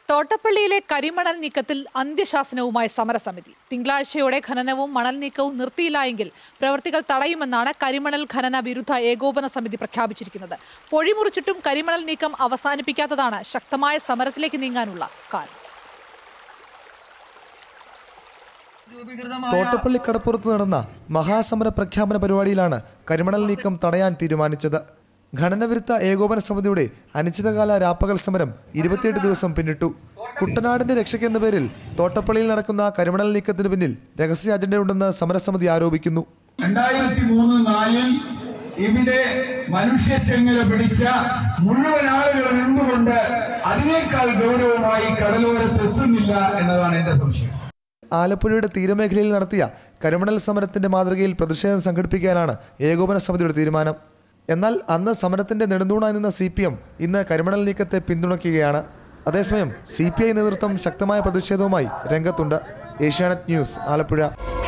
തോട്ടപ്പള്ളിയിലെ കരിമണൽ നീക്കത്തിൽ അന്ത്യശാസനവുമായി സമരസമിതി തിങ്കളാഴ്ചയോടെ ഖനനവും മണൽ നീക്കവും നിർത്തിയില്ല എങ്കിൽ പ്രവൃത്തികൾ തടയുമെന്നാണ് കരിമണൽ ഖനന വിരുദ്ധ ഏകോപന സമിതി പ്രഖ്യാപിച്ചിരിക്കുന്നത് പൊഴിമുറിച്ചിട്ടും കരിമണൽ നീക്കം അവസാനിപ്പിക്കാത്തതാണ് ശക്തമായ സമരത്തിലേക്ക് നീങ്ങാനുള്ള കാരണം തോട്ടപ്പള്ളി കടപ്പുറത്ത് നടന്ന മഹാസമര പ്രഖ്യാപന പരിപാടിയിലാണ് കരിമണൽ നീക്കം തടയാൻ തീരുമാനിച്ചത് ഖനനവിരുദ്ധ ഏകോപന സമിതിയുടെ അനിശ്ചിതകാല രാപ്പകൽ സമരം ഇരുപത്തിയെട്ട് ദിവസം പിന്നിട്ടു കുട്ടനാടിന്റെ രക്ഷയ്ക്കെന്ന പേരിൽ തോട്ടപ്പള്ളിയിൽ നടക്കുന്ന കരിമണൽ നീക്കത്തിന് പിന്നിൽ രഹസ്യ അജണ്ടയുണ്ടെന്ന് സമരസമിതി ആരോപിക്കുന്നു രണ്ടായിരത്തി മൂന്ന് നാലിൽ ഇവിടെ മനുഷ്യച്ചെങ്ങല പിടിച്ച മുഴുവൻ ആളുകൾ നിന്നുകൊണ്ട് അതിനേക്കാൾ ഗൗരവമായി കടലോരത്ത് എത്തുന്നില്ല എന്നതാണ് എന്റെ സംശയം ആലപ്പുഴയുടെ തീരമേഖലയിൽ നടത്തിയ കരിമണൽ സമരത്തിന്റെ മാതൃകയിൽ പ്രതിഷേധം സംഘടിപ്പിക്കാനാണ് ഏകോപന സമിതിയുടെ തീരുമാനം എന്നാൽ അന്ന് സമരത്തിന്റെ നെടുന്തൂണായി നിന്ന സി പി എം ഇന്ന് കരിമണൽ നീക്കത്തെ പിന്തുണയ്ക്കുകയാണ് അതേസമയം സി പി ഐ നേതൃത്വം ശക്തമായ പ്രതിഷേധവുമായി രംഗത്തുണ്ട് ഏഷ്യാനെറ്റ് ന്യൂസ് ആലപ്പുഴ